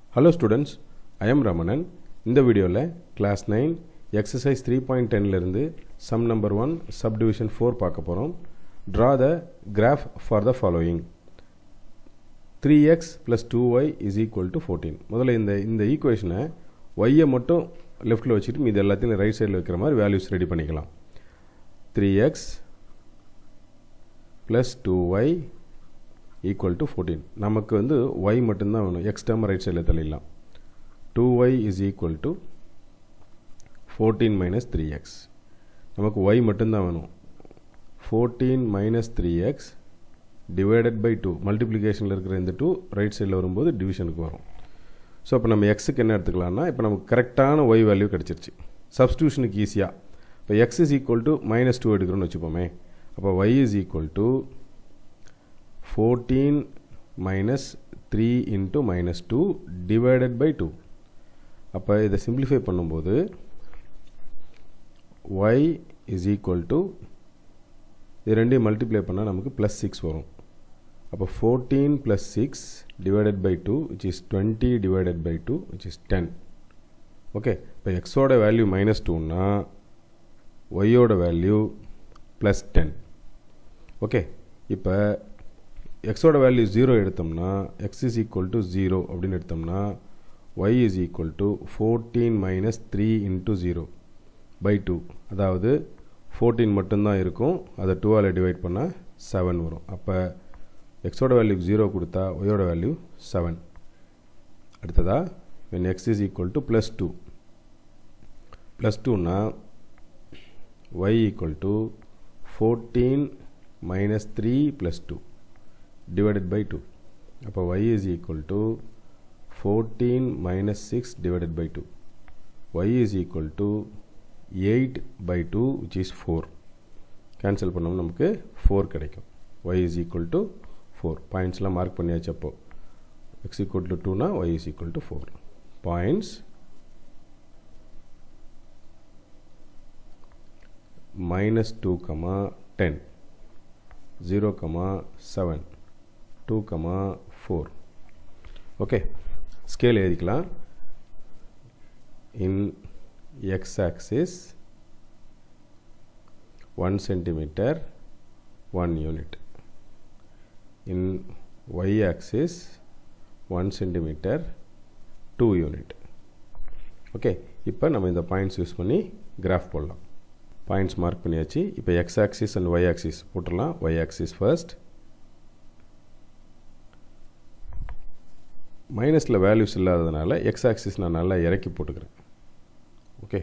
hello students I am Ramanan இந்த வீடியோவில் class nine exercise three point டென்லேருந்து sum number one subdivision four பார்க்க போகிறோம் draw the graph for the following three x plus two y is equal to fourteen முதல்ல இந்த இந்த ஈக்குவேஷனை ஒய்யை மட்டும் லெஃப்ட்டில் வச்சுட்டு மீது எல்லாத்தையும் ரைட் சைடில் வைக்கிற மாதிரி வேல்யூஸ் ரெடி பண்ணிக்கலாம் three x plus two y equal to fourteen நமக்கு வந்து ஒய் மட்டும்தான் வேணும் எக்ஸ் டேர்ம் ரைட் சைடில் தள்ளிடலாம் two y is equal to fourteen minus three x நமக்கு ஒய் மட்டும்தான் வேணும் fourteen minus three x divided by two மல்டிப்ளிகேஷனில் இருக்கிற இந்த டூ ரைட் சைடில் வரும்போது டிவிஷனுக்கு வரும் ஸோ அப்போ நம்ம எக்ஸுக்கு என்ன எடுத்துக்கலாம்னா இப்போ நமக்கு கரெக்டான ஒய் வேல்யூ கிடச்சிருச்சு சப்ஸ்டியூஷனுக்கு ஈஸியாக இப்போ x is equal to minus two எடுக்கிறோன்னு வச்சுப்போமே அப்போ y is equal to fourteen minus three into minus two divided by two அப்போ இதை சிம்பிளிஃபை பண்ணும்போது ஒய் இஸ் ஈக்குவல் டு இது ரெண்டையும் மல்டிப்ளை பண்ணால் நமக்கு ப்ளஸ் சிக்ஸ் வரும் அப்போ fourteen plus six divided by two which is twenty divided by two which is ten okay இப்போ எக்ஸோட வேல்யூ மைனஸ் டூன்னா ஒய்யோட வேல்யூ ப்ளஸ் டென் ஓகே இப்போ எக்ஸோட வேல்யூ ஜீரோ எடுத்தோம்னா x is equal to zero அப்படின்னு எடுத்தோம்னா y is equal to fourteen minus three into zero by two அதாவது fourteen மட்டும்தான் இருக்கும் அதை டூவால் டிவைட் பண்ணால் செவன் வரும் அப்போ எக்ஸோட வேல்யூக்கு ஜீரோ கொடுத்தா ஒய்யோட வேல்யூ செவன் அடுத்ததா when x is equal to plus two plus டூனா y equal to fourteen minus three plus two divided by 2 அப்போ y is equal to 14 minus 6 divided by 2 y is equal to 8 by 2 which is 4 cancel பண்ணோம் நமக்கு 4 கிடைக்கும் y is equal to 4 பாயிண்ட்ஸ்லாம் mark பண்ணியாச்சு அப்போ x equal to 2 னா y is equal to 4 points minus 2 comma 10 0 comma 7 2 comma 4 okay scale எழுதிக்கலாம் in x axis one centimetre one unit in y axis one centimetre two unit okay இப்போ நம்ம இந்த points use பண்ணி graph போடலாம் points mark பண்ணியாச்சு இப்போ x axis and y axis போட்டுடலாம் y axis first மைனஸில் வேல்யூஸ் இல்லாததுனால எக்ஸ் ஆக்சிஸ் நான் நல்லா இறக்கி போட்டுக்கிறேன் ஓகே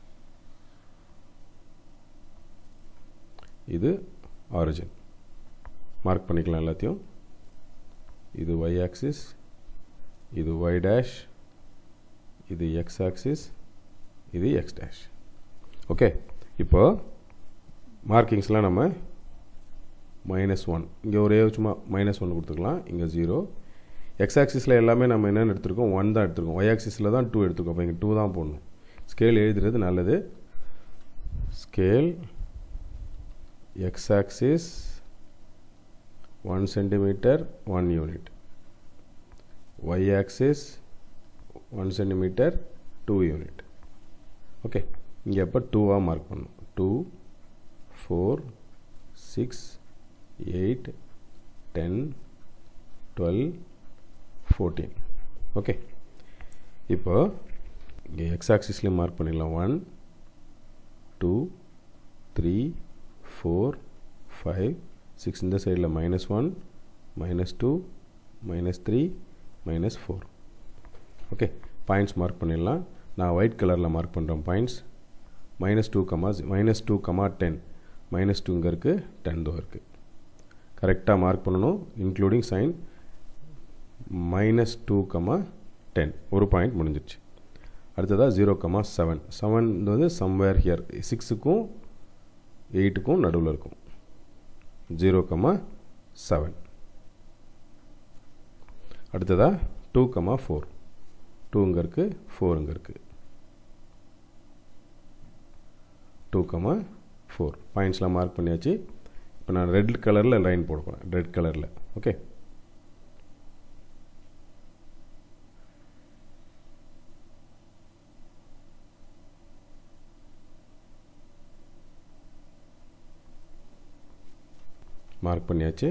இது ஆரிஜின் மார்க் பண்ணிக்கலாம் எல்லாத்தையும் இது ஒய் ஆக்சிஸ் இது ஒய் டேஷ் இது எக்ஸ் ஆக்சிஸ் இது எக்ஸ் டேஷ் ஓகே இப்போ மார்க்கிங்ஸ்லாம் நம்ம மைனஸ் ஒன் இங்கே ஒரே சும்மா மைனஸ் ஒன் கொடுத்துக்கலாம் இங்கே ஜீரோ எக்ஸ் ஆக்சிஸில் எல்லாமே நம்ம என்னென்னு எடுத்திருக்கோம் ஒன் தான் எடுத்திருக்கோம் ஒய் ஆக்சிஸில் தான் டூ எடுத்துருக்கோம் அப்போ இங்கே டூ தான் போடணும் ஸ்கேல் எழுதுறது நல்லது scale x axis one centimetre one unit y axis one centimetre two unit okay இங்கே அப்போ டூவாக மார்க் பண்ணணும் two four six eight ten twelve fourteen okay இப்போ இங்கே எக்ஸ் ஆக்சிஸ்லேயும் மார்க் பண்ணிடலாம் one two three four five six இந்த சைடில் minus one minus two minus three minus four okay points mark பண்ணிடலாம் நான் ஒயிட் கலரில் மார்க் பண்ணுறேன் points minus two comma minus two comma ten minus two இங்கே இருக்குது டென் தோ இருக்குது கரெக்டாக மார்க் பண்ணணும் including sign minus two comma ten ஒரு பாயிண்ட் முடிஞ்சிருச்சு அடுத்ததாக ஜீரோ கமா செவன் செவன் வந்து சம்வேர் ஹியர் சிக்ஸுக்கும் எயிட்டுக்கும் நடுவில் இருக்கும் ஜீரோ கமா செவன் அடுத்ததாக டூ கமா ஃபோர் டூ இங்கே இருக்குது ஃபோர் இங்கே இருக்குது டூ கமா ஃபோர் பாயிண்ட்ஸ்லாம் மார்க் பண்ணியாச்சு இப்போ நான் ரெட் கலரில் லைன் போட போகிறேன் ரெட் கலரில் ஓகே மார்க் பண்ணியாச்சு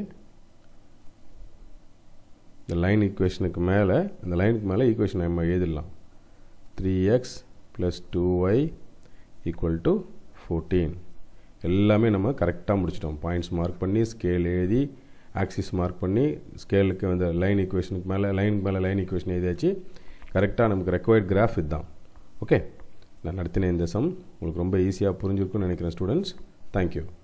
இந்த லைன் ஈக்குவேஷனுக்கு மேலே இந்த லைனுக்கு மேலே ஈக்குவேஷன் நம்ம எழுதிடலாம் three x plus two y equal to fourteen எல்லாமே நம்ம கரெக்டாக முடிச்சிட்டோம் பாயிண்ட்ஸ் மார்க் பண்ணி ஸ்கேல் எழுதி ஆக்சிஸ் மார்க் பண்ணி ஸ்கேலுக்கு வந்து லைன் ஈக்குவேஷனுக்கு மேலே லைன் மேலே லைன் ஈக்குவேஷன் எழுதியாச்சு கரெக்டாக நமக்கு ரெக்வயர்ட் கிராஃப் இதுதான் ஓகே நான் நடத்தின இந்த சம் உங்களுக்கு ரொம்ப ஈஸியாக புரிஞ்சிருக்குன்னு நினைக்கிறேன் ஸ்டூடெண்ட்ஸ் தேங்க்யூ